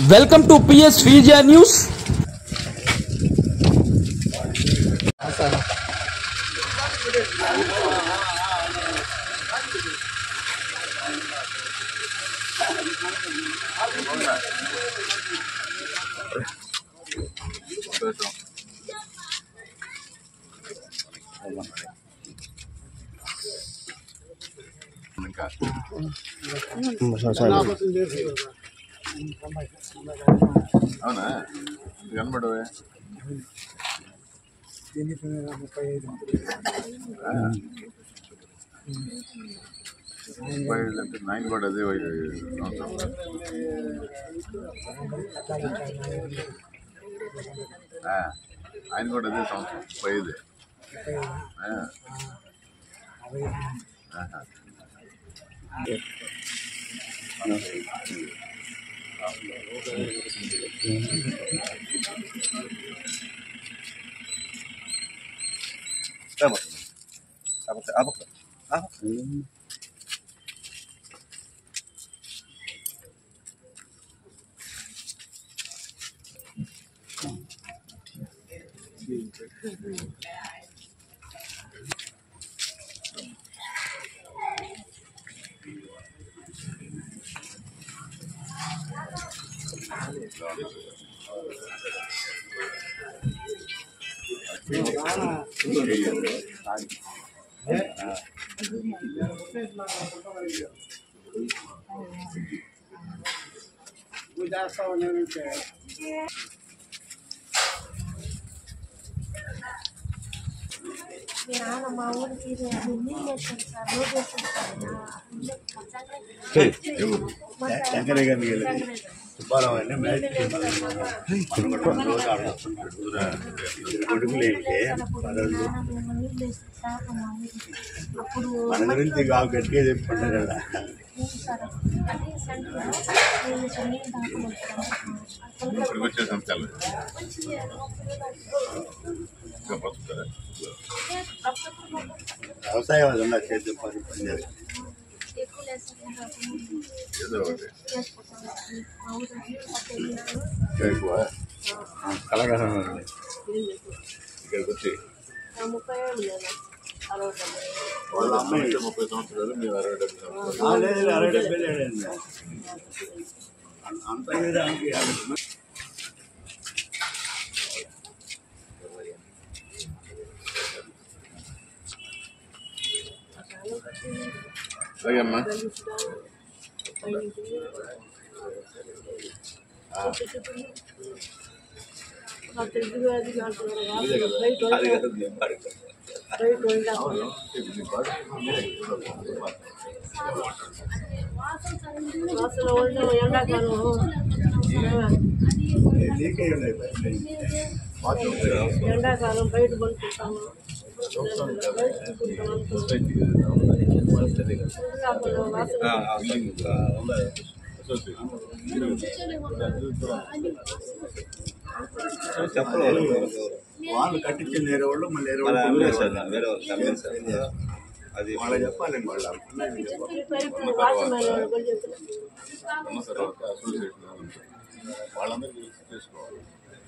Welcome to PS ఫీజియా news అవునా కనబడవే ముప్పై ఐదు అంటే నైన్ కూడా అదే వై- సంవత్సరం ఆ, ఆయన కూడా అదే సంవత్సరం ముప్పై ఐదు ఆ. ఆహా. మీ నాన్న మా ఊరికి నీళ్ళు వేసాడు సార్ రోడ్ వేసాడు సార్ శంకరయ్య గారిని వెళ్ళి సుబ్బారావు అని మ్యాచ్ కొడుకులు ఏంటి నీళ్ళు వేసాడు సార్ మా ఊరికి అప్పుడు మన గురించి కావు గట్టిగా చెప్పుకుంటారు కదా ఏంటి సార్ అంటే సెంటర్ నీళ్ళు వేసాడు నీళ్ళు తాగలేదు ఇక్కడికి వచ్చేసాం తెల్ల ఇంకా బతుకుతారా వ్యవసాయం అది ఉన్న చేతి పని పని చేస్తారు. ఎక్కువ లేదు సార్ ఏదో ఒకటి చేసుకుంటాం మా ఊరికి పట్టేళ్ళాను ఎక్కువ కలగడం ఇక్కడికి వచ్చి ముప్పై ఏళ్ళు లేదా అరవై వాళ్ళ అమ్మాయి అయితే ముప్పై సంవత్సరాలు మీరు అరవై డెబ్బై సంవత్సరాలు లేదు అరవై డెబ్బై లేడండి అంత దానికి అలాగే అమ్మా లీక్ అయి ఉన్నాయి ఎండాకాలం బయట పడుకుంటాము వాళ్ళు కట్టించిన వేరే వాళ్ళు మళ్ళీ వేరే మన వాళ్ళు అమ్మేశారు, వేరే వాళ్ళు అమ్మేశారు. అది వాళ్ళకి చెప్పాలి వాళ్ళ ఉన్న తర్వాత అసోసియేషన్ వాళ్ళందరికీ చేసుకోవాలి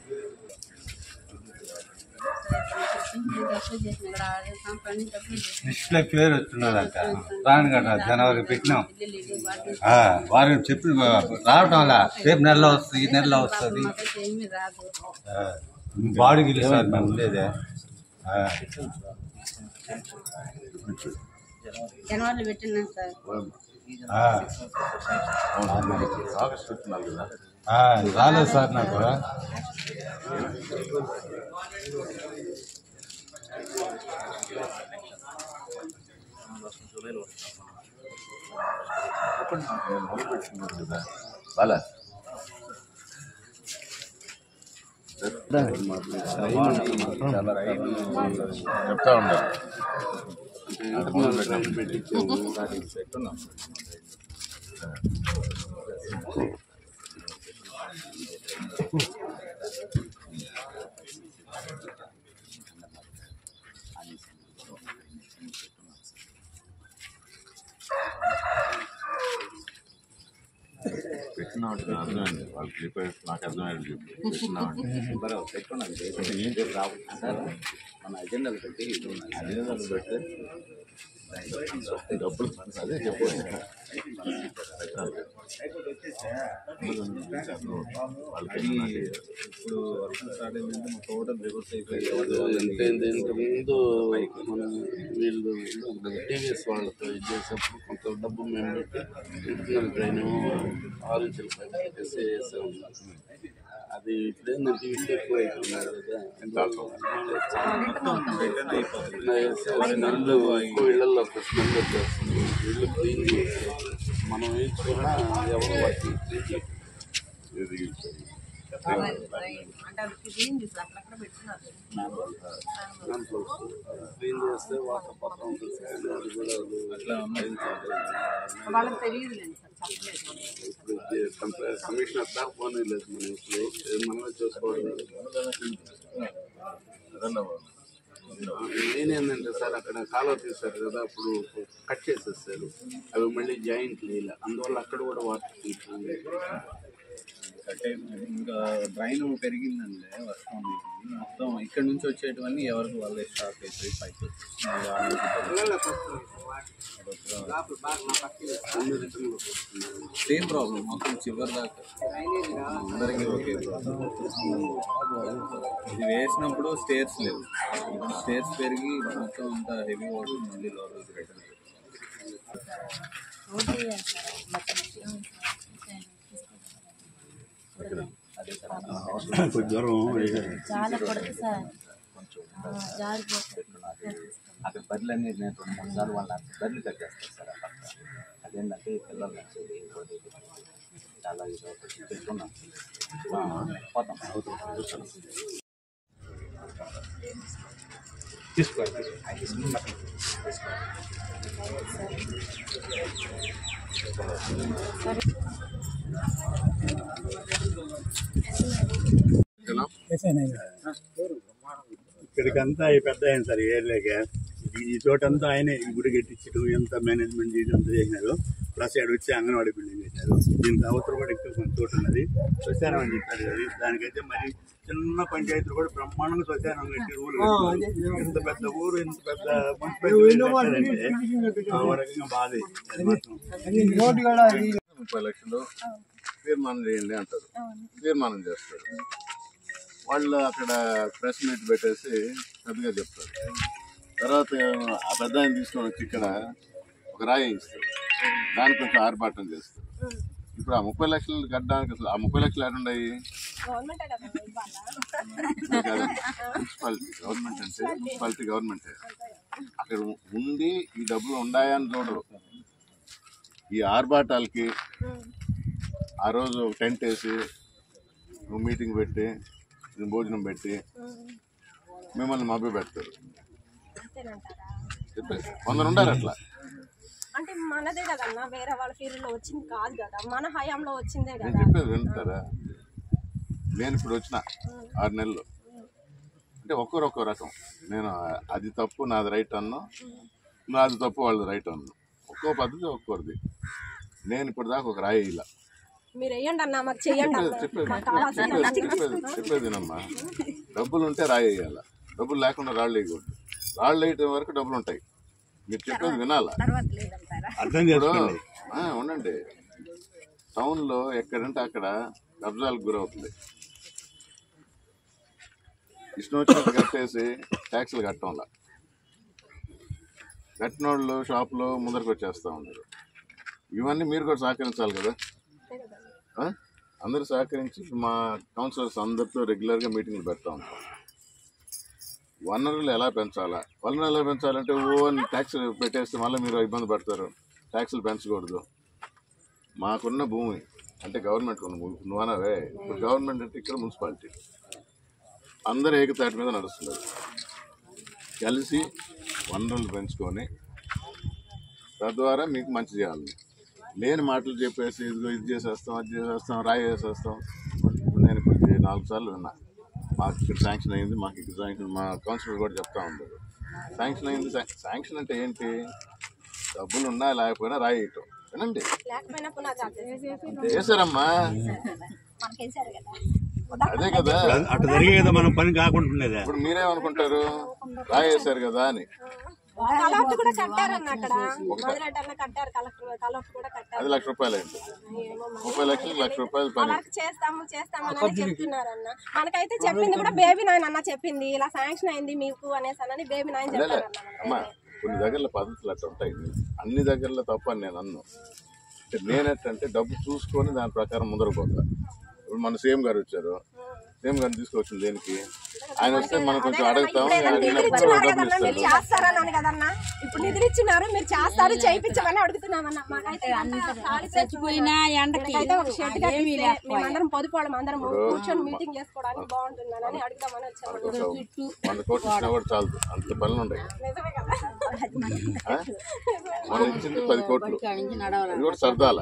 లిస్టులో పేరు వచ్చిన్నదంట రాను కదా జనవరి పెట్టినాం ఆ, వారికి చెప్పి రావటం అలా రేపు నెలలో వస్తుంది ఈ నెలలో వస్తుంది ఆ, బాడీకి ఇల్లు సార్ మేము ఉండేదే ఆ, జనవరిలో పెట్టినాం సార్ ఆ, ఆగస్ట్ వచ్చినారు కదా ఆ, రాలేదు సార్ నాకు నేను మొదలుపెట్టినాను కదా బాలా చెప్తా ఉండాలి పెట్టిన అర్థమైంది వాళ్ళు చెప్పేది నాకు అర్థమయ్యేది చెప్పు మన అజెండాలు పెట్టి ఇది ఉన్నది. అజెండాలు పెడితే డబ్బులు అదే చెప్పు వాళ్ళకి ఇప్పుడు వర్షం స్టార్ట్ అయిందంటే మా టోటల్ రివర్స్ అయిపోయి ఎంత ఇంత ముందు మనం వీళ్ళు టీవీఎస్ వాళ్ళతో ఇది చేసినప్పుడు కొంత డబ్బు మేము పెట్టి ఇంటర్నల్ ట్రైన్ ఆరు ఇంచుల పైన పెట్టేసి వేసాం అది ఇప్పుడు ఏంటంటే ఇల్లు ఎక్కువ అయిపోయినారు కదా రిటర్న్ అయిపోతుంది ఇల్లు ఎక్కువ ఇళ్లలో స్మెల్ వచ్చేస్తుంది ఇల్లు క్లీన్ చేసి మనం వేయించుకున్నా ఎవరు వాటిని క్లీన్ చేయాలి ఇది అంటే అది క్లీన్ చేసి అక్కడక్కడ పెట్టినారు దాంట్లో క్లీన్ చేస్తే వాటర్ పోతా ఉంటుంది అది కూడా అది అట్లా అమ్మాయి వాళ్ళకి తెలియదులేండి సార్ చెప్పలేదు ఇప్పుడు కంప- కమిషనర్ దాకా పోనీ లేదు మనం ఇప్పుడు ఇది మనమే చూసుకోవాలి నేనేందంటే సార్ అక్కడ కాలువ తీశారు కదా అప్పుడు కట్ చేసేసారు అవి మళ్ళీ జాయింట్ లేదు అందువల్ల అక్కడ కూడా వాటర్ తీసుకుంది అంటే ఇంకా డ్రైన్ పెరిగిందంటే వర్షం అనేది మొత్తం ఇక్కడ నుంచి వచ్చేటివన్నీ ఎవరికి వాళ్ళే స్టాక్ అయిపోయి పైకి వచ్చేసి ఆ నుంచి సేమ్ ప్రాబ్లం మొత్తం చివరి దాకా అందరికీ ఒకే ప్రాబ్లం ఇది వేసినప్పుడు స్టేర్స్ లేవు స్టేర్స్ పెరిగి మొత్తం అంతా హెవీ వాటర్ మళ్ళీ లోపలికి రిటర్న్ ఓకే సార్ మొత్తం కొంచెం దూరం వేశారు. చాలా పడుతుంది సార్ ఆ, జారిపోతుంది అక్కడ బర్రెలన్నీ నేను రెండు మూడు సార్లు వాళ్ళ బర్రెలు కట్టేస్తారు సార్ ఆ పక్క అదేంటంటే పిల్లలు నచ్చేది ఇంకోటి చాలా ఇది ఒకటి పెట్టుకున్నాం ఆ, పోతాం ఇక్కడికంతా ఈ పెద్ద ఆయన సార్ ఏర్లేక ఈ చోటంతా ఆయనే ఈ గుడి కట్టించడం ఎంత మేనేజ్మెంట్ చేయడం అంతా చేసినారు ప్లస్ ఇక్కడ వచ్చి అంగన్వాడీ బిల్డింగ్ చేశారు దీనికి అవతల కూడా ఇంకా కొంచెం చోటు ఉన్నది శ్మశానం అని చెప్పారు కదా దానికైతే మరి చిన్న పంచాయతీలు కూడా బ్రహ్మాండంగా శ్మశానం కట్టి ఊరు కట్టుకోవాలి. ఇంత పెద్ద ఊరు ఇంత పెద్ద మున్సిపాలిటీ కట్టారంటే ఆ రకంగా బాధే అది మాత్రం ముప్పై లక్షలు తీర్మానం చేయండి అంటారు తీర్మానం చేస్తారు వాళ్ళు అక్కడ ప్రెస్ మీట్ పెట్టేసి పెద్దగా చెప్తారు తర్వాత ఆ పెద్ద ఆయన తీసుకొని వచ్చి ఇక్కడ ఒక రాయి ఇస్తారు దానికి కొంచెం ఆర్భాటం చేస్తారు ఇప్పుడు ఆ ముప్పై లక్షలు కట్టడానికి అసలు ఆ ముప్పై లక్షలు ఎక్కడున్నాయి గవర్నమెంటే కదా ఇవ్వాలా మున్సిపాలిటీ గవర్నమెంట్ అంటే మున్సిపాలిటీ గవర్నమెంటే అక్కడ ఉండి ఈ డబ్బులు ఉన్నాయని చూడరు ఈ ఆర్భాటాలకి ఆ రోజు ఒక టెంట్ వేసి ఒక మీటింగ్ పెట్టి భోజనం పెట్టి మిమ్మల్ని మభ్య పెడతారు అంతేనంటారా చెప్పేసి కొందరు ఉండాలి అట్లా అంటే మనదే కదన్నా వేరే వాళ్ళ ఫీల్డ్లో వచ్చింది కాదు కదా మన హయాంలో వచ్చిందే నేను కదా చెప్పేది వింటారా నేను ఇప్పుడు వచ్చిన ఆరు నెలలు అంటే ఒక్కరు ఒక్కో రకం నేను అది తప్పు నాది రైట్ అన్నా నాది తప్పు వాళ్ళది రైట్ అన్నా ఒక్కో పద్ధతి ఒక్కోరిది నేను ఇప్పుడు దాకా ఒక రాయి ఇలా మీరు వేయండి అన్న మాకు చెయ్యండి అన్న చెప్పేది మాకు కావాల్సిన చెప్పేది చెప్పేది చెప్పేదినమ్మా డబ్బులు ఉంటే రాయి వేయాల డబ్బులు లేకుండా రాళ్ళు వేయకూడదు రాళ్ళు వేయటం వరకు డబ్బులు ఉంటాయి మీరు చెప్పేది వినాలా తర్వాత లేదంటారా అర్థం ఇప్పుడు చేసుకోండి ఆ, ఉండండి టౌన్లో ఎక్కడంటే అక్కడ కబ్జాలకు గురవుతుంది ఇష్టం వచ్చినట్టు కట్టేసి ట్యాక్సులు కట్టంలా కట్టిన వాళ్ళు షాపులో ముందరకు వచ్చేస్తూ ఉన్నారు ఇవన్నీ మీరు కూడా సహకరించాలి కదా ఆ? అందరూ సహకరించి మా కౌన్సిలర్స్ అందరితో రెగ్యులర్గా మీటింగ్లు పెడతా ఉంటాం వనరులు ఎలా పెంచాలా వనరులు ఎలా పెంచాలంటే ఓన్ ట్యాక్స్ పెట్టేస్తే మళ్ళీ మీరు ఇబ్బంది పడతారు ట్యాక్సులు పెంచకూడదు మాకున్న భూమి అంటే గవర్నమెంట్ ఉన్న భూమి నువ్వు అనవే ఇప్పుడు గవర్నమెంట్ అంటే ఇక్కడ మున్సిపాలిటీ అందరూ ఏకతాటి మీద నడుస్తున్నారు కలిసి వనరులు పెంచుకొని తద్వారా మీకు మంచి చేయాలి లేని మాటలు చెప్పేసి ఇదిగో ఇది చేసేస్తాం అది చేసేస్తాం రాయి వేసేస్తాం ఇప్పుడు నేను ఇప్పుడు ఈ నాలుగు సార్లు విన్నా మాకు ఇక్కడ శాంక్షన్ అయింది మాకు ఇక్కడ శాంక్షన్ మా కౌన్సిలర్ కూడా చెప్తా ఉంటారు శాంక్షన్ అయింది శా- శాంక్షన్ అంటే ఏంటి డబ్బులు ఉన్నా లేకపోయినా రాయి వేయటం వినండి లేకపోయినా పునాది చేశారమ్మా మనకేసారు కదా అదే కదా అటు జరిగే కదా మనం పని కాకుండా ఉండేదా ఇప్పుడు మీరేమనుకుంటారు రాయేశారు కదా అని కలౌట్ కూడా కట్టారన్న అక్కడ మొదలెట్టన్న కట్టారు కలెక్టర్ కలౌట్ కూడా కట్టారు అది లక్ష రూపాయలు అయింది ముప్పై లక్షలు లక్ష రూపాయలు పని వర్క్ చేస్తాము చేస్తాము అని చెప్తున్నారన్న మనకైతే చెప్పింది కూడా బేబీ నాయన అన్న చెప్పింది ఇలా శాంక్షన్ అయింది మీకు అనేసి అని బేబీ నాయన లే, చెప్పారన్న అమ్మా కొన్ని దగ్గరలో పద్ధతులు అట్లా ఉంటాయి అన్ని దగ్గరలో తప్ప అని నేను అన్ను అంటే నేనెట్టంటే డబ్బు చూసుకొని దాని ప్రకారం ముందరకు పోతా ఇప్పుడు మన సీఎం గారు వచ్చారు సీఎం గారిని తీసుకొచ్చింది దేనికి ఆయన వస్తే మనం కొంచెం అడుగుతాం నిధులు అడిగినప్పుడు ఇచ్చినారు డబ్బులు కదన్నా మీరు ఇస్తారు చేస్తారని కదన్నా ఇప్పుడు నిధులు ఇచ్చినారు మీరు చేస్తారు చేయించమని అడుగుతున్నామన్న మాకైతే చచ్చిపోయినా ఎండకి అయితే ఒక షెడ్ కట్టిస్తే మేమందరం పొదుపోవడం అందరం కూర్చొని మీటింగ్ చేసుకోవడానికి బాగుంటుందని అడుగుదామని వచ్చాము వంద కోట్లు ఇచ్చినా కూడా చాలదు అంత పనులు ఉన్నాయి నిజమే కదా ఆ? మనం ఇచ్చింది పది కోట్లు ఇది కూడా సర్దాల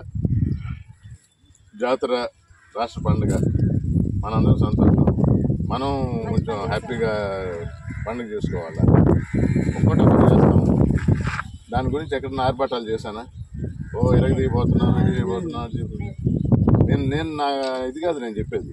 జాతర రాష్ట్ర పండుగ మనందరం సంతోషం మనం కొంచెం హ్యాపీగా పండుగ చేసుకోవాలా ఒక్కటి ఒకటి చేస్తాం దాని గురించి ఎక్కడన్నా ఆర్భాటాలు చేశానా ఓ ఇలాగ దిగిపోతున్నాను ఇది దిగిపోతున్నాను అని చెప్పి. నేను నేను నా ఇది కాదు నేను చెప్పేది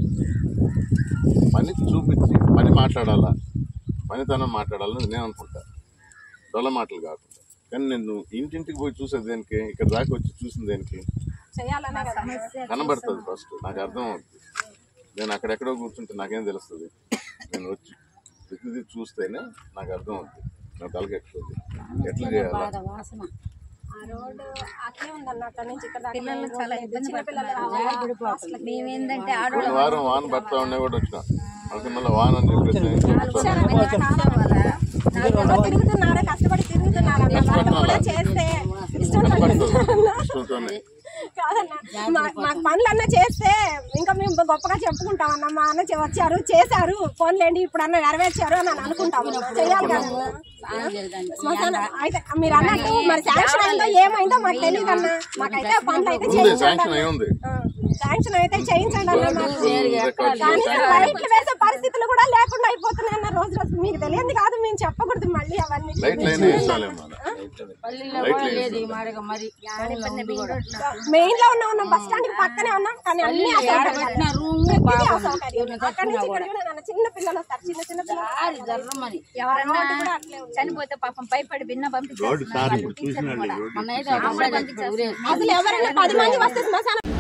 పని చూపించి పని మాట్లాడాలా పనితనం మాట్లాడాలని నేను అనుకుంటా డొల్ల మాటలు కాకుండా కానీ నేను ఇంటింటికి పోయి చూసేది దేనికి ఇక్కడ దాకా వచ్చి చూసిన దేనికి చేయాలనే కదా కనబడుతుంది ఫస్ట్ నాకు అర్థం అవుతుంది నేను అక్కడెక్కడో కూర్చుంటే నాకేం తెలుస్తుంది నేను వచ్చి ప్రతిదీ చూస్తేనే నాకు అర్థం అవుతుంది నా తలకెక్కుతుంది ఎట్లా చేయాలా ఆ రోడ్డు అట్లే ఉందన్న అక్కడ నుంచి ఇక్కడ దాకా పిల్లలు చాలా ఇబ్బంది పడుతున్నారు మేమేందంటే పోయిన వారం వాన పడతా ఉండే కూడా వచ్చిన మనకి మళ్ళీ వాన అని చెప్పేసి తిరుగుతున్నారు కష్టపడి తిరుగుతున్నారు అన్న వాళ్ళు కూడా చేస్తే ఇష్టం కనబడుతుంది ఇష్టంతోనే కాదన్న మా- మాకు పనులన్నా చేస్తే ఇంకా మేము గొప్పగా చెప్పుకుంటాం అన్న మా అన్న చె- వచ్చారు చేశారు ఫోన్లేండి ఇప్పుడు అన్న నెరవేర్చారు అని అని అనుకుంటాము చేయాలి కదన్న శ్మశానం అయితే మీరు అన్నట్టు మరి శాంక్షన్ అయిందో ఏమైందో మాకు తెలియదు అన్న మాకైతే ఆ పనులు అయితే ఉంది చేయించండి శాంక్షన్ అన్న. అయి ఉంది ఆ, శాంక్షన్ అయితే చేయించండి అన్న మాకు రికార్డు కానీ లైట్లు వేసే పరిస్థితులు కూడా లేకుండా అయిపోతున్నాయి అన్న రోజు రోజు మీకు తెలియదు కాదు మేము చెప్పకూడదు మళ్ళీ అవన్నీ లైట్ లైన్ వేస్తాలేమో లైట్ లైన్ మెయిన్ లో ఉన్నాం ఉన్నాం బస్ స్టాండ్ పక్కనే ఉన్నాం కానీ అన్ని అసౌకర్యాలు. ప్రతిదీ అసౌకర్యం. అక్కడి నుంచి ఇక్కడ కూడా నాన్న చిన్న పిల్లలు వస్తారు చిన్న చిన్న పిల్లలు జర్రమని ఎవరన్నా కూడా అట్లే ఉంది. చనిపోతే పాపం భయపడి భిన్న రోడ్డు సార్ ఇప్పుడు చూసినాడు రోడ్డు పంపించారు పంపించారు అసలు ఎవరైనా పది మంది వస్తే శ్మశానం